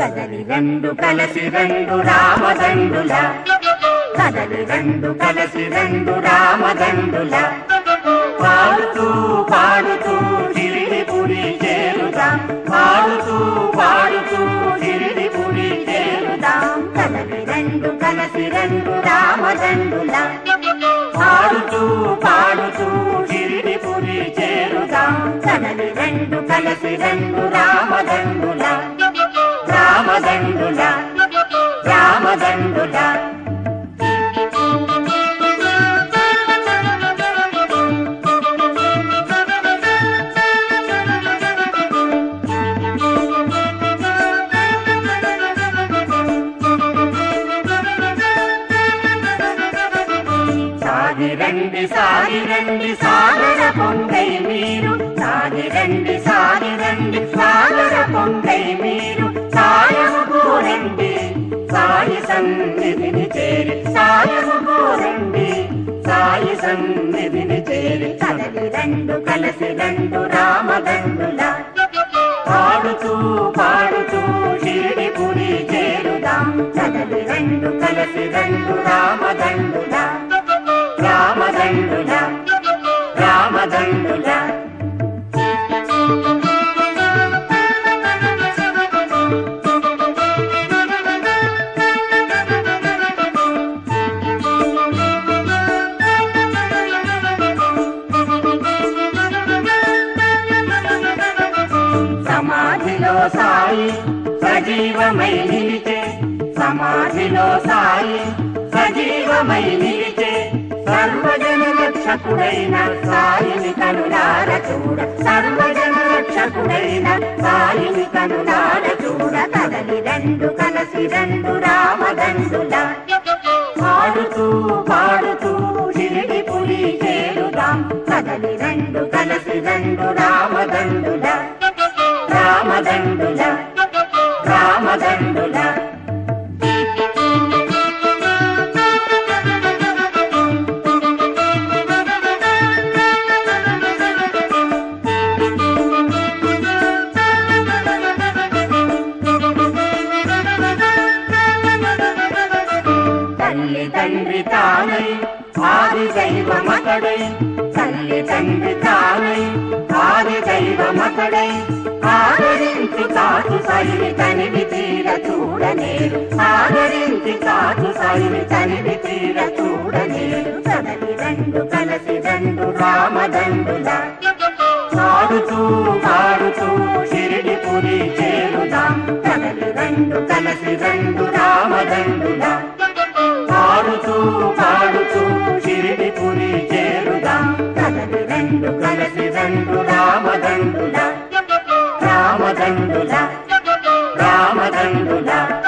కదలి రెండు కలసి రెండు రామదండుల కదలి రెండు కలసి రెండు రామదండుల పాడుతూ పాడుతూ చిరిడిపురి చేరుదాం పాడుతూ పాడుతూ చిరిడిపురి చేరుదాం కదలి రెండు కలసి రెండు రామదండుల పాడుతూ పాడుతూ చిరిడిపురి చేరుదాం కదలి రెండు కలసి రెండు రామదండుల రామదండుల రామదండుల సాగిరండి సాగిరండి సాగర పొంగై మీరు సాగిరండి సాగిరండి సాగర పొంగై మీరు సాయము కోరండి సాయి సన్నిధిని చేరి సాయము కోరండి సాయి సన్నిధిని చేరి కదలి రెండు కలిసి రెండు రామదండుల పాడుతూ పాడుతూ షిరిడిపురి చేరుదాం కదలి రెండు కలిసి రెండు రామదండుల రామదండుల రామదండుల సమాధిలో సాయి సజీవమై నిలిచే సమాధిలో సాయి సజీవమై నిలిచే సర్వజన రక్షకుడైన సాయిని కనులార చూడ సర్వజన రక్షకుడైన సాయిని కనులార చూడ కదలి రెండు కలసి రెండు రామదండుల పాడుతూ పాడుతూ షిరిడి పురి చేరుదాం కదలి రెండు కలసి రెండు రామదండుల రామదండుల రామదండుల తల్లి తండ్రి తానై ఆది దైవమతడై తల్లి తండ్రి తానై ఆది దైవమతడై ఆదరించి కాచు సైని తనివి తీర చూడనేరు ఆదరించి కాచు సైని తనివి తీర చూడనేరు కదలి రెండు కలసి రెండు రామదండుల పాడుతూ పాడుతూ షిరిడిపురి చేరుదాం కదలి రెండు కలసి రెండు రామదండుల పాడుతూ పాడుతూ షిరిడిపురి చేరుదాం కదలి రెండు కలసి రెండు రామదండుల రామదండుల రామదండుల